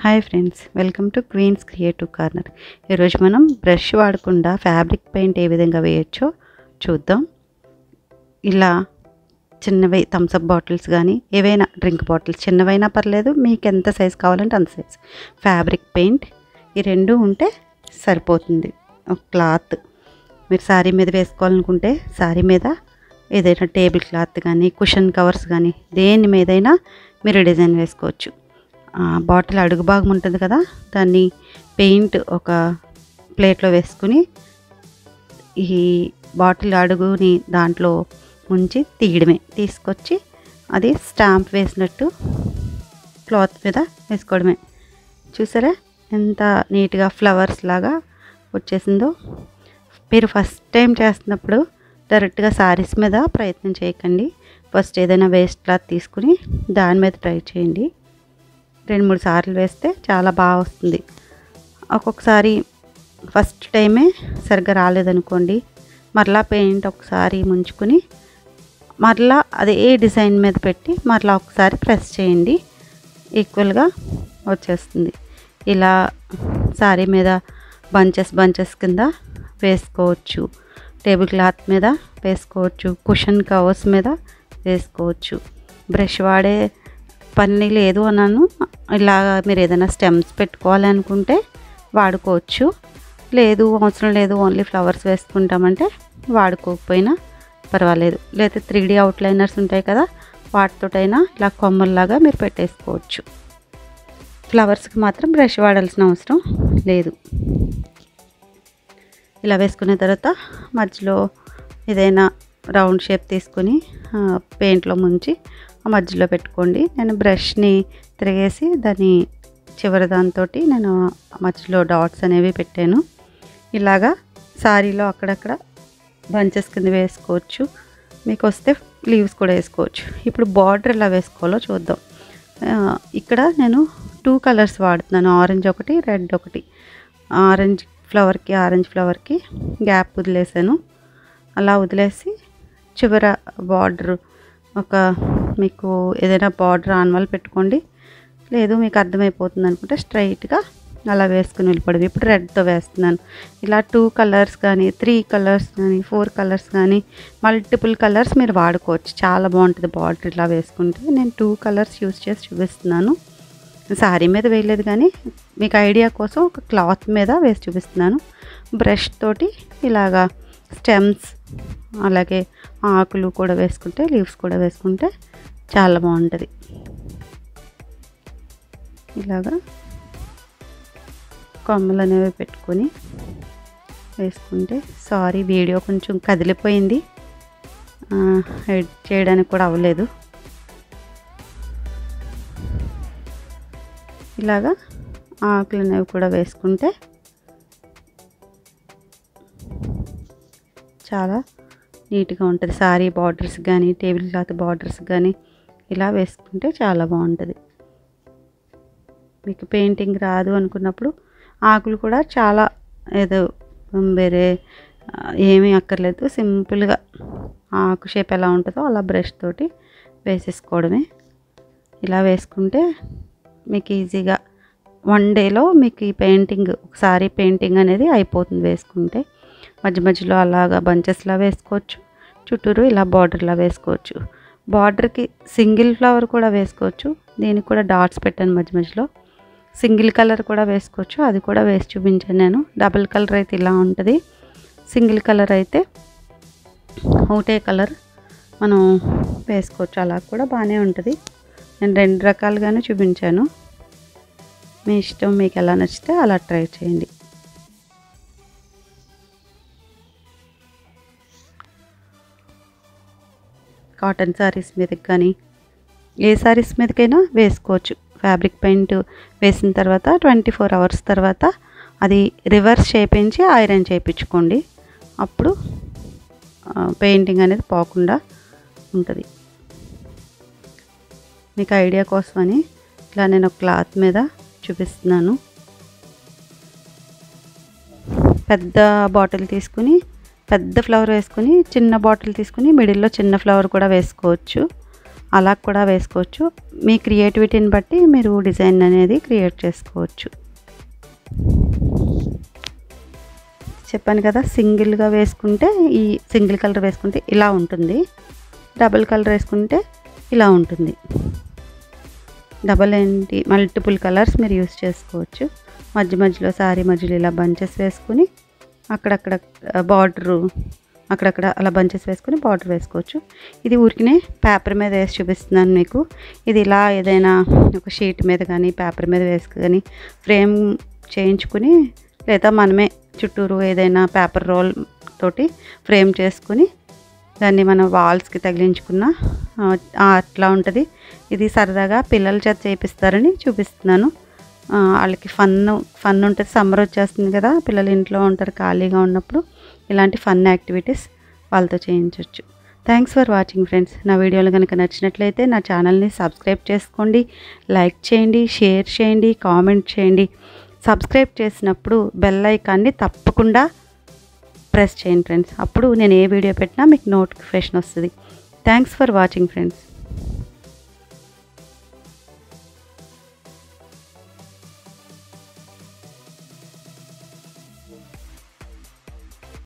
hi friends welcome to queens creative corner ఈరోజు మనం brush వాడకుండా ఫ్యాబ్రిక్ పెయింట్ ఏ విధంగా వేయచ్చో చూద్దాం ఇలా చిన్నవి థమ్స్అప్ బాటిల్స్ కానీ ఏవైనా డ్రింక్ బాటిల్స్ చిన్నవైనా పర్లేదు మీకు ఎంత సైజ్ కావాలంటే అంత సైజ్ ఫ్యాబ్రిక్ పెయింట్ ఈ రెండు ఉంటే సరిపోతుంది ఒక క్లాత్ మీరు శారీ మీద వేసుకోవాలనుకుంటే శారీ మీద ఏదైనా టేబుల్ క్లాత్ కానీ కుషన్ కవర్స్ కానీ దేని మీదైనా మీరు డిజైన్ వేసుకోవచ్చు ఆ, బాటిల్ అడుగు భాగం ఉంటుంది కదా దాన్ని పెయింట్ ఒక ప్లేట్లో వేసుకుని ఈ బాటిల్ అడుగుని దాంట్లో ఉంచి తీయడమే తీసుకొచ్చి అది స్టాంప్ వేసినట్టు క్లాత్ మీద వేసుకోవడమే చూసారా ఎంత నీట్గా ఫ్లవర్స్ లాగా వచ్చేసిందో మీరు ఫస్ట్ టైం చేస్తున్నప్పుడు డైరెక్ట్గా శారీస్ మీద ప్రయత్నం చేయకండి ఫస్ట్ ఏదైనా వేస్ట్ క్లాత్ తీసుకుని దాని మీద ట్రై చేయండి రెండు మూడు సార్లు వేస్తే చాలా బాగా వస్తుంది ఒక్కొక్కసారి ఫస్ట్ టైమే సరిగ్గా రాలేదనుకోండి మరలా పెయింట్ ఒకసారి ముంచుకుని మరలా అదే డిజైన్ మీద పెట్టి మరలా ఒకసారి ప్రెస్ చేయండి ఈక్వల్గా వచ్చేస్తుంది ఇలా శారీ మీద బంచెస్ బంచెస్ కింద వేసుకోవచ్చు టేబుల్ క్లాత్ మీద వేసుకోవచ్చు కుషన్ కవర్స్ మీద వేసుకోవచ్చు బ్రష్ వాడే పని లేదు అన్నాను ఇలా మీరు ఏదైనా స్టెమ్స్ పెట్టుకోవాలి అనుకుంటే వాడుకోవచ్చు లేదు అవసరం లేదు ఓన్లీ ఫ్లవర్స్ వేసుకుంటామంటే వాడుకోకపోయినా పర్వాలేదు లేదా త్రీ డీ అవుట్లైనర్స్ ఉంటాయి కదా వాటితోటైనా ఇలా కొమ్మల్లాగా మీరు పెట్టేసుకోవచ్చు ఫ్లవర్స్కి మాత్రం బ్రష్ వాడాల్సిన అవసరం లేదు ఇలా వేసుకున్న తర్వాత మధ్యలో ఏదైనా రౌండ్ షేప్ తీసుకొని ఆ, పెయింట్లో ముంచి ఆ మధ్యలో పెట్టుకోండి నేను బ్రష్ని తిరిగేసి దాని చివరి దాంతో నేను మధ్యలో డాట్స్ అనేవి పెట్టాను ఇలాగా సారీలో అక్కడక్కడ బంచెస్ కింద వేసుకోవచ్చు మీకు వస్తే లీవ్స్ కూడా వేసుకోవచ్చు ఇప్పుడు బార్డర్ ఎలా వేసుకోవాలో చూద్దాం ఆ, ఇక్కడ నేను టూ కలర్స్ వాడుతున్నాను ఆరెంజ్ ఒకటి రెడ్ ఒకటి ఆరెంజ్ ఫ్లవర్కి ఆరెంజ్ ఫ్లవర్కి గ్యాప్ వదిలేసాను అలా వదిలేసి చివర బార్డర్ ఒక మీకు ఏదైనా బార్డర్ ఆన్వాల్ పెట్టుకోండి లేదు మీకు అర్థమైపోతుంది అనుకుంటే స్ట్రైట్గా అలా వేసుకుని వెళ్ళిపోవడం ఇప్పుడు రెడ్తో వేస్తున్నాను ఇలా టూ కలర్స్ కానీ త్రీ కలర్స్ కానీ ఫోర్ కలర్స్ కానీ మల్టిపుల్ కలర్స్ మీరు వాడుకోవచ్చు చాలా బాగుంటుంది బార్డర్ ఇలా వేసుకుంటే నేను టూ కలర్స్ యూస్ చేసి చూపిస్తున్నాను శారీ మీద వేయలేదు కానీ మీకు ఐడియా కోసం ఒక క్లాత్ మీద వేసి చూపిస్తున్నాను బ్రష్ తోటి ఇలాగా స్టెమ్స్ అలాగే ఆకులు కూడా వేసుకుంటే లీవ్స్ కూడా వేసుకుంటే చాలా బాగుంటుంది ఇలాగా కొమ్మలు అనేవి పెట్టుకొని వేసుకుంటే సారీ వీడియో కొంచెం కదిలిపోయింది ఆ, ఎడిట్ చేయడానికి కూడా అవ్వలేదు ఇలాగా ఆకులు అనేవి కూడా వేసుకుంటే చాలా నీట్గా ఉంటుంది సారీ బార్డర్స్ కానీ టేబుల్ క్లాత్ బార్డర్స్ కానీ ఇలా వేసుకుంటే చాలా బాగుంటుంది మీకు పెయింటింగ్ రాదు అనుకున్నప్పుడు ఆకులు కూడా చాలా ఏదో వేరే ఆ, ఏమీ అక్కర్లేదు సింపుల్గా ఆకు షేప్ ఎలా ఉంటుందో అలా బ్రష్ తోటి వేసేసుకోవడమే ఇలా వేసుకుంటే మీకు ఈజీగా వన్ డేలో మీకు ఈ పెయింటింగ్ ఒకసారి పెయింటింగ్ అనేది అయిపోతుంది వేసుకుంటే మధ్య మధ్యలో అలాగా బంచెస్లా వేసుకోవచ్చు చుట్టూరు ఇలా బార్డర్లా వేసుకోవచ్చు బార్డర్కి సింగిల్ ఫ్లవర్ కూడా వేసుకోవచ్చు దీనికి కూడా డాట్స్ పెట్టాను మధ్య మధ్యలో సింగిల్ కలర్ కూడా వేసుకోవచ్చు అది కూడా వేసి చూపించాను నేను డబుల్ కలర్ అయితే ఇలా ఉంటుంది సింగిల్ కలర్ అయితే ఒకటే కలర్ మనం వేసుకోవచ్చు అలా కూడా బాగానే ఉంటుంది నేను రెండు రకాలుగానే చూపించాను మీ ఇష్టం మీకు ఎలా నచ్చితే అలా ట్రై చేయండి కాటన్ శారీస్ మీదకి కానీ ఏ శారీస్ మీదకైనా వేసుకోవచ్చు ఫ్యాబ్రిక్ పెయింట్ వేసిన తర్వాత ట్వంటీ ఫోర్ అవర్స్ తర్వాత అది రివర్స్ చేయించి ఐరన్ చేయించుకోండి అప్పుడు పెయింటింగ్ అనేది పోకుండా ఉంటుంది మీకు ఐడియా కోసమని ఇలా నేను ఒక క్లాత్ మీద చూపిస్తున్నాను పెద్ద బాటిల్ తీసుకుని పెద్ద ఫ్లవర్ వేసుకుని చిన్న బాటిల్ తీసుకుని మిడిల్లో చిన్న ఫ్లవర్ కూడా వేసుకోవచ్చు అలా కూడా వేసుకోవచ్చు మీ క్రియేటివిటీని బట్టి మీరు డిజైన్ అనేది క్రియేట్ చేసుకోవచ్చు చెప్పాను కదా సింగిల్గా వేసుకుంటే ఈ సింగిల్ కలర్ వేసుకుంటే ఇలా ఉంటుంది డబుల్ కలర్ వేసుకుంటే ఇలా ఉంటుంది డబల్ ఏంటి మల్టిపుల్ కలర్స్ మీరు యూస్ చేసుకోవచ్చు మధ్య మధ్యలో శారీ మధ్యలో ఇలా బంచెస్ వేసుకుని అక్కడక్కడ బార్డరు అక్కడక్కడ అలా బంచెస్ వేసుకుని బార్డర్ వేసుకోవచ్చు ఇది ఊరికినే పేపర్ మీద వేసి చూపిస్తున్నాను మీకు ఇది ఇలా ఏదైనా ఒక షీట్ మీద కానీ పేపర్ మీద వేసుకొని ఫ్రేమ్ చేయించుకుని లేదా మనమే చుట్టూరు ఏదైనా పేపర్ రోల్ తోటి ఫ్రేమ్ చేసుకుని దాన్ని మనం వాల్స్కి తగిలించుకున్న ఆ, అట్లా ఉంటుంది ఇది సరదాగా పిల్లల చేత చేపిస్తారని చూపిస్తున్నాను ఆ, వాళ్ళకి ఫన్ ఫన్ ఉంటుంది సమ్మర్ వచ్చేస్తుంది కదా పిల్లలు ఇంట్లో ఉంటారు ఖాళీగా ఉన్నప్పుడు ఇలాంటి ఫన్ యాక్టివిటీస్ వాళ్ళతో చేయించవచ్చు థ్యాంక్స్ ఫర్ వాచింగ్ ఫ్రెండ్స్ నా వీడియోలు కనుక నచ్చినట్లయితే నా ఛానల్ని సబ్స్క్రైబ్ చేసుకోండి లైక్ చేయండి షేర్ చేయండి కామెంట్ చేయండి సబ్స్క్రైబ్ చేసినప్పుడు బెల్ ఐకాన్ని తప్పకుండా ప్రెస్ చేయండి ఫ్రెండ్స్ అప్పుడు నేను ఏ వీడియో పెట్టినా మీకు నోటిఫికేషన్ వస్తుంది థ్యాంక్స్ ఫర్ వాచింగ్ ఫ్రెండ్స్